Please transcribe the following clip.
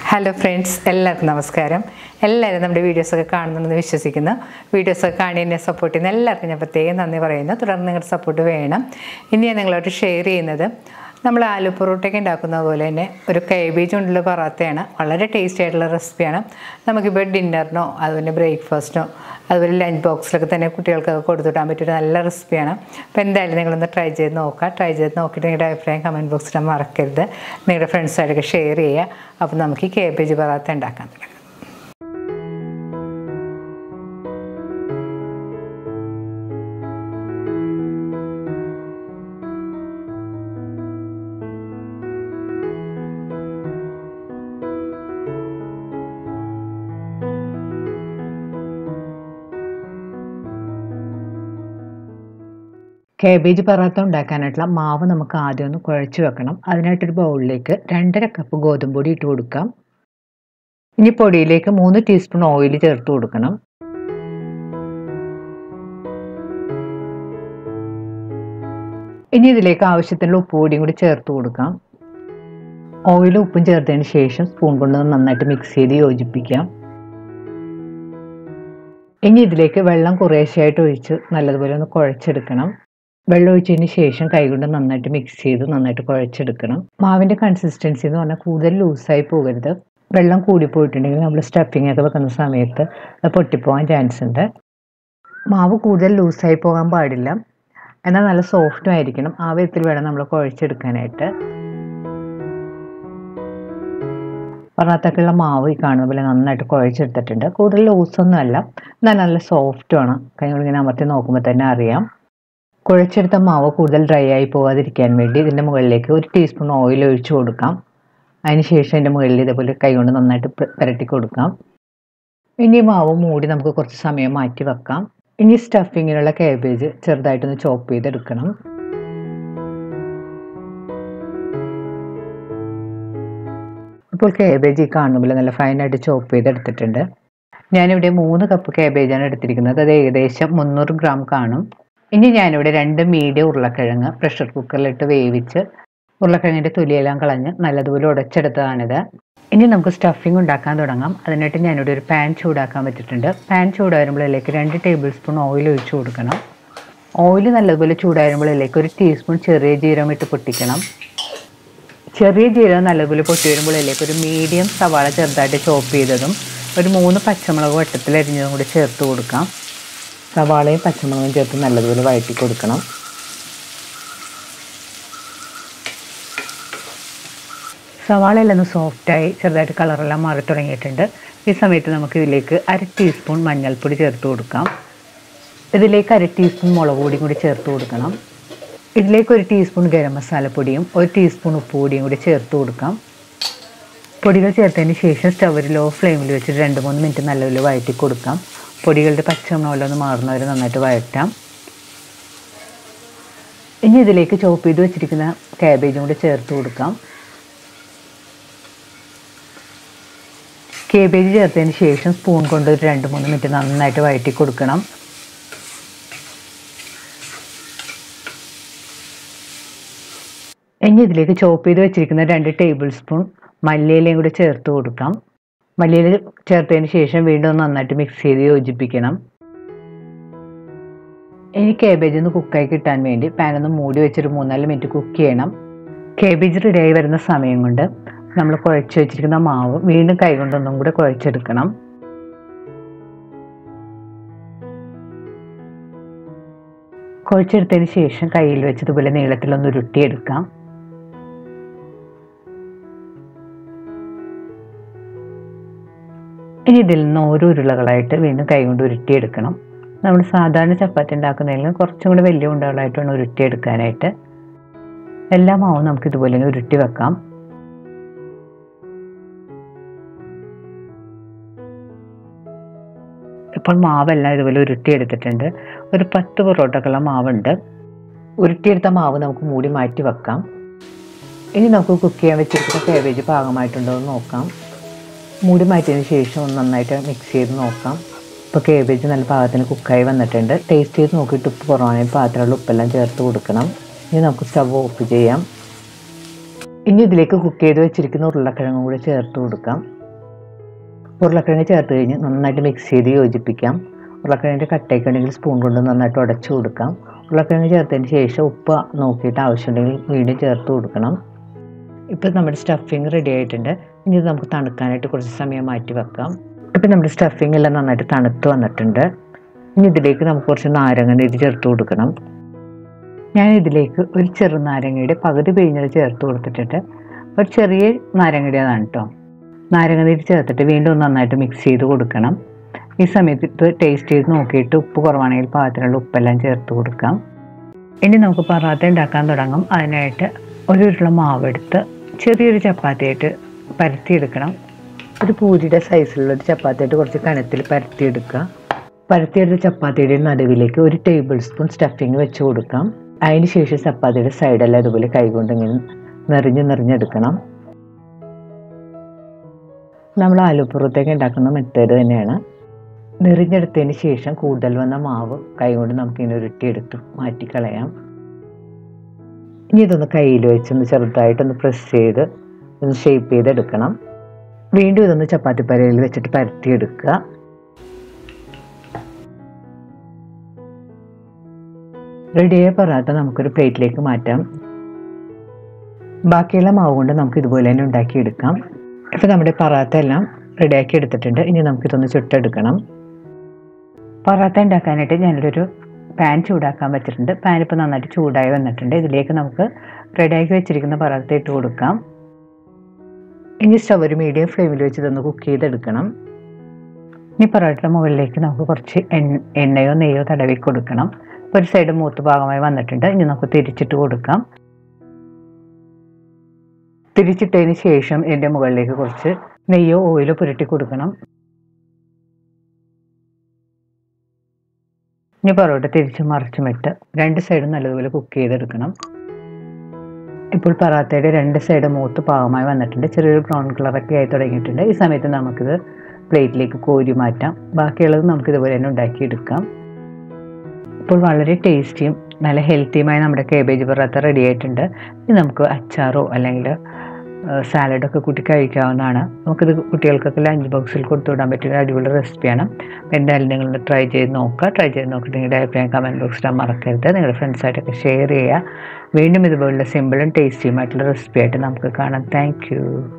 hello friends എല്ലാവർക്കും നമസ്കാരം എല്ലാവരും നമ്മുടെ വീഡിയോസൊക്കെ കാണുന്നുണ്ടെന്ന് വിശ്വസിക്കുന്നു വീഡിയോസൊക്കെ കാണി എന്നെ സപ്പോർട്ട് ചെയ്യുന്ന എല്ലാവർക്കും ഞാൻ പ്രത്യേകം നന്ദി പറയുന്നു തുടർന്ന് നിങ്ങളുടെ സപ്പോർട്ട് വേണം ഇനി ഞാൻ നിങ്ങളോട് ഷെയർ ചെയ്യുന്നത് നമ്മൾ ആലു പൊറോട്ടയൊക്കെ ഉണ്ടാക്കുന്ന പോലെ തന്നെ ഒരു കേബേജ് കൊണ്ടുള്ള പൊറാത്തയാണ് വളരെ ടേസ്റ്റി ആയിട്ടുള്ള റെസിപ്പിയാണ് നമുക്കിപ്പോൾ ഡിന്നറിനോ അതുപോലെ ബ്രേക്ക്ഫാസ്റ്റിനോ അതുപോലെ ലഞ്ച് ബോക്സിലൊക്കെ തന്നെ കുട്ടികൾക്കൊക്കെ കൊടുത്തുവിടാൻ പറ്റിയൊരു നല്ല റെസിപ്പിയാണ് അപ്പോൾ എന്തായാലും നിങ്ങളൊന്ന് ട്രൈ ചെയ്ത് നോക്കുക ട്രൈ ചെയ്ത് നോക്കിയിട്ട് നിങ്ങളുടെ അഭിപ്രായം കമൻറ്റ് ബോക്സിൽ മറക്കരുത് നിങ്ങളുടെ ഫ്രണ്ട്സായിട്ടൊക്കെ ഷെയർ ചെയ്യുക അപ്പോൾ നമുക്ക് ഈ കേബേജ് പൊറാത്ത ഉണ്ടാക്കാൻ തുടങ്ങാം കേബേജ് പറാത്ത ഉണ്ടാക്കാനായിട്ടുള്ള മാവ് നമുക്ക് ആദ്യം ഒന്ന് കുഴച്ച് വെക്കണം അതിനായിട്ടൊരു ബൗളിലേക്ക് രണ്ടര കപ്പ് ഗോതമ്പ് പൊടി ഇട്ട് കൊടുക്കാം ഇനി പൊടിയിലേക്ക് മൂന്ന് ടീസ്പൂൺ ഓയിൽ ചേർത്ത് കൊടുക്കണം ഇനി ഇതിലേക്ക് ആവശ്യത്തിനുള്ള ഉപ്പ് പൊടിയും കൂടി ചേർത്ത് കൊടുക്കാം ഓയിലും ഉപ്പും ചേർത്തതിന് ശേഷം സ്പൂൺ കൊണ്ട് നന്നായിട്ട് മിക്സ് ചെയ്ത് യോജിപ്പിക്കാം ഇനി ഇതിലേക്ക് വെള്ളം കുറേശ്ശെയായിട്ട് ഒഴിച്ച് നല്ലതുപോലെ ഒന്ന് കുഴച്ചെടുക്കണം വെള്ളം ഒഴിച്ചതിന് ശേഷം കൈകൊണ്ട് നന്നായിട്ട് മിക്സ് ചെയ്ത് നന്നായിട്ട് കുഴച്ചെടുക്കണം മാവിൻ്റെ കൺസിസ്റ്റൻസി എന്ന് പറഞ്ഞാൽ കൂടുതൽ ലൂസായി പോകരുത് വെള്ളം കൂടിപ്പോയിട്ടുണ്ടെങ്കിൽ നമ്മൾ സ്റ്റഫിംഗ് ഒക്കെ വെക്കുന്ന സമയത്ത് അത് പൊട്ടിപ്പോകാൻ ചാൻസ് ഉണ്ട് മാവ് കൂടുതൽ ലൂസായി പോകാൻ പാടില്ല എന്നാൽ നല്ല സോഫ്റ്റും ആയിരിക്കണം ആ വിധത്തിൽ വേണം നമ്മൾ കുഴച്ചെടുക്കാനായിട്ട് പൊറാത്തക്കുള്ള മാവ് ഈ കാണുന്ന പോലെ നന്നായിട്ട് കുഴച്ചെടുത്തിട്ടുണ്ട് കൂടുതൽ ലൂസൊന്നും അല്ല എന്നാൽ നല്ല സോഫ്റ്റുമാണ് കൈ ഇങ്ങനെ അമർത്തി നോക്കുമ്പോൾ തന്നെ അറിയാം കുഴച്ചെടുത്ത മാവ് കൂടുതൽ ഡ്രൈ ആയി പോകാതിരിക്കാൻ വേണ്ടി ഇതിൻ്റെ മുകളിലേക്ക് ഒരു ടീസ്പൂൺ ഓയിൽ ഒഴിച്ചു കൊടുക്കാം അതിനുശേഷം അതിൻ്റെ മുകളിൽ ഇതേപോലെ കൈകൊണ്ട് നന്നായിട്ട് പുരട്ടി കൊടുക്കാം ഇനി മാവ് മൂടി നമുക്ക് കുറച്ച് സമയം മാറ്റി വെക്കാം ഇനി സ്റ്റഫിങ്ങിനുള്ള കാബേജ് ചെറുതായിട്ടൊന്ന് ചോപ്പ് ചെയ്തെടുക്കണം ഇപ്പോൾ കാബേജ് ഈ കാണുന്ന പോലെ നല്ല ഫൈനായിട്ട് ചോപ്പ് ചെയ്തെടുത്തിട്ടുണ്ട് ഞാനിവിടെ മൂന്ന് കപ്പ് കാബേജാണ് എടുത്തിരിക്കുന്നത് അത് ഏകദേശം മുന്നൂറ് ഗ്രാം കാണും ഇനി ഞാനിവിടെ രണ്ട് മീഡിയം ഉരുളക്കിഴങ്ങ് പ്രഷർ കുക്കറിലിട്ട് വേവിച്ച് ഉരുളക്കിഴങ്ങിൻ്റെ തൊലിയെല്ലാം കളഞ്ഞ് നല്ലതുപോലെ ഉടച്ചെടുത്തതാണിത് ഇനി നമുക്ക് സ്റ്റഫിംഗ് ഉണ്ടാക്കാൻ തുടങ്ങാം അതിനായിട്ട് ഞാനിവിടെ ഒരു പാൻ ചൂടാക്കാൻ പറ്റിയിട്ടുണ്ട് പാൻ ചൂടാകുമ്പോഴേക്ക് രണ്ട് ടേബിൾ സ്പൂൺ ഓയിൽ ഒഴിച്ചു കൊടുക്കണം ഓയിൽ നല്ലതുപോലെ ചൂടാകുമ്പോഴേക്ക് ഒരു ടീസ്പൂൺ ചെറിയ ജീരകം ഇട്ട് പൊട്ടിക്കണം ചെറിയ ജീരകം നല്ലതുപോലെ പൊട്ടി വരുമ്പോഴേക്ക് ഒരു മീഡിയം സവാള ചെറുതായിട്ട് ചോപ്പ് ചെയ്തതും ഒരു മൂന്ന് പച്ചമുളക് വട്ടത്തിൽ അരിഞ്ഞതും കൂടി ചേർത്ത് കൊടുക്കാം സവാളയും പച്ചമുളകും ചേർത്ത് നല്ലതുപോലെ വഴറ്റി കൊടുക്കണം സവാളയെല്ലാം ഒന്ന് സോഫ്റ്റായി ചെറുതായിട്ട് കളറെല്ലാം മാറി തുടങ്ങിയിട്ടുണ്ട് ഈ സമയത്ത് നമുക്ക് ഇതിലേക്ക് അര ടീസ്പൂൺ മഞ്ഞൾപ്പൊടി ചേർത്ത് കൊടുക്കാം ഇതിലേക്ക് അര ടീസ്പൂൺ മുളക് പൊടിയും കൂടി ചേർത്ത് കൊടുക്കണം ഇതിലേക്ക് ഒരു ടീസ്പൂൺ ഗരം മസാലപ്പൊടിയും ഒരു ടീസ്പൂൺ ഉപ്പ് പൊടിയും കൂടി ചേർത്ത് കൊടുക്കാം പൊടികൾ ചേർത്തതിന് ശേഷം സ്റ്റവ് ലോ ഫ്ലെയിമിൽ വെച്ചിട്ട് രണ്ട് മൂന്ന് മിനിറ്റ് നല്ലപോലെ വഴറ്റി കൊടുക്കാം പൊടികളുടെ പച്ചമണം ഒന്ന് മാറുന്നവരെ നന്നായിട്ട് വഴറ്റാം ഇനി ഇതിലേക്ക് ചോപ്പ് ചെയ്ത് വെച്ചിരിക്കുന്ന കാബേജും കൂടി ചേർത്ത് കൊടുക്കാം കേബേജ് ചേർത്തതിന് ശേഷം സ്പൂൺ കൊണ്ട് ഒരു രണ്ട് മൂന്ന് മിനിറ്റ് നന്നായിട്ട് വഴറ്റി കൊടുക്കണം ഇനി ഇതിലേക്ക് ചോപ്പ് ചെയ്ത് വെച്ചിരിക്കുന്ന രണ്ട് ടേബിൾ സ്പൂൺ മല്ലിയിലയും കൂടി ചേർത്ത് കൊടുക്കാം മല്ലിയില ചേർത്തതിന് ശേഷം വീണ്ടും നന്നായിട്ട് മിക്സ് ചെയ്ത് യോജിപ്പിക്കണം ഇനി കേബേജ് ഒന്ന് കുക്കായി കിട്ടാൻ വേണ്ടി പാൻ ഒന്ന് മൂടി വെച്ചൊരു മൂന്നാല് മിനിറ്റ് കുക്ക് ചെയ്യണം കേബേജ് റെഡിയായി വരുന്ന സമയം കൊണ്ട് നമ്മൾ കുഴച്ച് വെച്ചിരിക്കുന്ന മാവ് വീണ്ടും കൈകൊണ്ടൊന്നും കൂടെ കുഴച്ചെടുക്കണം കുഴച്ചെടുത്തതിന് ശേഷം കയ്യിൽ വെച്ചതുപോലെ നീളത്തിലൊന്ന് ഉരുട്ടിയെടുക്കാം ഇനി ഇതിൽ നിന്ന് ഓരോ ഉരുളകളായിട്ട് വീണ്ടും കൈകൊണ്ട് ഉരുട്ടിയെടുക്കണം നമ്മൾ സാധാരണ ചപ്പാത്തി ഉണ്ടാക്കുന്നതിലും കുറച്ചും കൂടി വലിയ ഉണ്ടകളായിട്ട് വേണം ഉരുട്ടിയെടുക്കാനായിട്ട് എല്ലാ മാവും നമുക്ക് ഇതുപോലെ ഉരുട്ടി വെക്കാം ഇപ്പോൾ മാവെല്ലാം ഇതുപോലെ ഉരുട്ടിയെടുത്തിട്ടുണ്ട് ഒരു പത്ത് പൊറോട്ടക്കുള്ള മാവുണ്ട് ഉരുട്ടിയെടുത്ത മാവ് നമുക്ക് മൂടി മാറ്റി വെക്കാം ഇനി നമുക്ക് കുക്ക് ചെയ്യാൻ വെച്ചിരിക്കുന്ന കാബേജ് പാകമായിട്ടുണ്ടോ എന്ന് നോക്കാം മൂടി മാറ്റിയതിന് ശേഷം ഒന്ന് നന്നായിട്ട് മിക്സ് ചെയ്ത് നോക്കാം ഇപ്പോൾ കേബേജ് നല്ല പാകത്തിന് കുക്കായി വന്നിട്ടുണ്ട് ടേസ്റ്റ് ചെയ്ത് നോക്കിയിട്ട് ഉപ്പ് കുറവാണെങ്കിൽ പാത്രമുള്ള ഉപ്പെല്ലാം ചേർത്ത് കൊടുക്കണം ഇനി നമുക്ക് സ്റ്റവ് ഓഫ് ചെയ്യാം ഇനി ഇതിലേക്ക് കുക്ക് ചെയ്ത് വെച്ചിരിക്കുന്ന ഉരുളക്കിഴങ്ങും കൂടി ചേർത്ത് കൊടുക്കാം ഉരുളക്കിഴങ്ങ് ചേർത്ത് കഴിഞ്ഞ് നന്നായിട്ട് മിക്സ് ചെയ്ത് യോജിപ്പിക്കാം ഉരുളക്കിഴങ്ങിൻ്റെ കട്ടയൊക്കെ ഉണ്ടെങ്കിൽ സ്പൂൺ കൊണ്ട് നന്നായിട്ട് ഉടച്ചു കൊടുക്കാം ഉരുളക്കിഴങ്ങ് ചേർത്തതിന് ശേഷം ഉപ്പ് നോക്കിയിട്ട് ആവശ്യമുണ്ടെങ്കിൽ വീണ്ടും ചേർത്ത് കൊടുക്കണം ഇപ്പോൾ നമ്മുടെ സ്റ്റഫിങ് റെഡി ആയിട്ടുണ്ട് ഇനി ഇത് നമുക്ക് തണുക്കാനായിട്ട് കുറച്ച് സമയം മാറ്റി വെക്കാം ഇപ്പം നമ്മുടെ സ്റ്റഫിങ് എല്ലാം നന്നായിട്ട് തണുത്ത് വന്നിട്ടുണ്ട് ഇനി ഇതിലേക്ക് നമുക്ക് കുറച്ച് നാരങ്ങ നീര് ചേർത്ത് കൊടുക്കണം ഞാൻ ഇതിലേക്ക് ഒരു ചെറുനാരങ്ങയുടെ പകുതി പിഴിഞ്ഞത് ചേർത്ത് കൊടുത്തിട്ടുണ്ട് ഒരു ചെറിയ നാരങ്ങയുടേതാണ് കേട്ടോ നാരങ്ങ നീര് ചേർത്തിട്ട് വീണ്ടും ഒന്ന് നന്നായിട്ട് മിക്സ് ചെയ്ത് കൊടുക്കണം ഈ സമയത്ത് ഇത് ടേസ്റ്റ് ചെയ്ത് നോക്കിയിട്ട് ഉപ്പ് കുറവാണെങ്കിൽ പാകത്തിനുള്ള ഉപ്പെല്ലാം ചേർത്ത് കൊടുക്കാം ഇനി നമുക്ക് പറാത്ത ഉണ്ടാക്കാൻ തുടങ്ങും അതിനായിട്ട് ഒരു ഉരുള മാവെടുത്ത് ചെറിയൊരു ചപ്പാത്തിയായിട്ട് പരത്തിയെടുക്കണം ഒരു പൂരിയുടെ സൈസിലുള്ള ഒരു ചപ്പാത്തിയായിട്ട് കുറച്ച് കനത്തിൽ പരത്തിയെടുക്കുക പരത്തിയെടുത്ത ചപ്പാത്തിയുടെ നടുവിലേക്ക് ഒരു ടേബിൾ സ്പൂൺ സ്റ്റഫിങ് വെച്ച് കൊടുക്കാം അതിന് ശേഷം ചപ്പാത്തിയുടെ സൈഡെല്ലാം അതുപോലെ കൈകൊണ്ട് ഇങ്ങനെ നിറഞ്ഞ് നിറഞ്ഞെടുക്കണം നമ്മൾ ആലുപ്പുറത്തേക്ക് ഉണ്ടാക്കുന്ന മെത്തേഡ് തന്നെയാണ് നിറഞ്ഞെടുത്തതിന് ശേഷം കൂടുതൽ വന്ന മാവ് കൈകൊണ്ട് നമുക്കിങ്ങനെ ഉരുട്ടിയെടുത്ത് മാറ്റിക്കളയാം ഇനി ഇതൊന്ന് കയ്യിൽ വെച്ചൊന്ന് ചെറുതായിട്ടൊന്ന് പ്രസ് ചെയ്ത് ഒന്ന് ഷേപ്പ് ചെയ്തെടുക്കണം വീണ്ടും ഇതൊന്ന് ചപ്പാത്തി പരയിൽ വെച്ചിട്ട് പരത്തിയെടുക്കുക റെഡിയായ പൊറാട്ട നമുക്കൊരു പ്ലേറ്റിലേക്ക് മാറ്റാം ബാക്കിയുള്ള മാവ് കൊണ്ട് നമുക്ക് ഇതുപോലെ തന്നെ ഉണ്ടാക്കിയെടുക്കാം ഇപ്പോൾ നമ്മുടെ പറാത്ത എല്ലാം റെഡിയാക്കി എടുത്തിട്ടുണ്ട് ഇനി നമുക്കിതൊന്ന് ചുട്ടെടുക്കണം പൊറാത്ത ഉണ്ടാക്കാനായിട്ട് ഞാനിവിടെ ഒരു പാൻ ചൂടാക്കാൻ വെച്ചിട്ടുണ്ട് പാൻ ഇപ്പോൾ നന്നായിട്ട് ചൂടായി വന്നിട്ടുണ്ട് ഇതിലേക്ക് നമുക്ക് റെഡിയാക്കി വെച്ചിരിക്കുന്ന പൊറാത്ത ഇട്ട് കൊടുക്കാം ഇനി സ്റ്റവ് ഒരു മീഡിയം ഫ്ലെയിമിൽ വെച്ച് ഇതൊന്ന് കുക്ക് ചെയ്തെടുക്കണം ഇനി പൊറോട്ടയുടെ മുകളിലേക്ക് നമുക്ക് കുറച്ച് എണ്ണ എണ്ണയോ നെയ്യോ തടവി കൊടുക്കണം ഒരു സൈഡ് മൂത്ത് ഭാഗമായി വന്നിട്ടുണ്ട് ഇനി നമുക്ക് തിരിച്ചിട്ട് കൊടുക്കാം തിരിച്ചിട്ടതിന് ശേഷം എൻ്റെ മുകളിലേക്ക് കുറച്ച് നെയ്യോ ഓയിലോ പുരട്ടി കൊടുക്കണം ഇനി പൊറോട്ട തിരിച്ച് മറിച്ചുമിട്ട് രണ്ട് സൈഡും നല്ലതുപോലെ കുക്ക് ചെയ്തെടുക്കണം ഇപ്പോൾ പറാത്തയുടെ രണ്ട് സൈഡ് മൂത്ത് പാകമായി വന്നിട്ടുണ്ട് ചെറിയൊരു ബ്രൗൺ കളറൊക്കെ ആയി തുടങ്ങിയിട്ടുണ്ട് ഈ സമയത്ത് നമുക്കിത് പ്ലേറ്റിലേക്ക് കോരി മാറ്റാം ബാക്കിയുള്ളത് നമുക്ക് ഇതുപോലെ തന്നെ ഉണ്ടാക്കിയെടുക്കാം ഇപ്പോൾ വളരെ ടേസ്റ്റിയും നല്ല ഹെൽത്തിയുമായ നമ്മുടെ കേബേജ് പൊറാത്ത റെഡി ആയിട്ടുണ്ട് ഇനി നമുക്ക് അച്ചാറോ അല്ലെങ്കിൽ സാലഡൊക്കെ കൂട്ടി കഴിക്കാവുന്നതാണ് നമുക്കിത് കുട്ടികൾക്കൊക്കെ ലഞ്ച് ബോക്സിൽ കൊടുത്തു വിടാൻ പറ്റിയ ഒരു അടിപൊളി റെസിപ്പിയാണ് അപ്പോൾ എന്തായാലും നിങ്ങൾ ട്രൈ ചെയ്ത് നോക്കുക ട്രൈ ചെയ്ത് നോക്കിയിട്ട് നിങ്ങളുടെ അഭിപ്രായം കമൻറ്റ് ബോക്സിൽ മറക്കരുത് നിങ്ങളുടെ ഫ്രണ്ട്സായിട്ടൊക്കെ ഷെയർ ചെയ്യുക വീണ്ടും ഇതുപോലുള്ള സിമ്പിളും ടേസ്റ്റിയുമായിട്ടുള്ള റെസിപ്പി ആയിട്ട് നമുക്ക് കാണാം താങ്ക്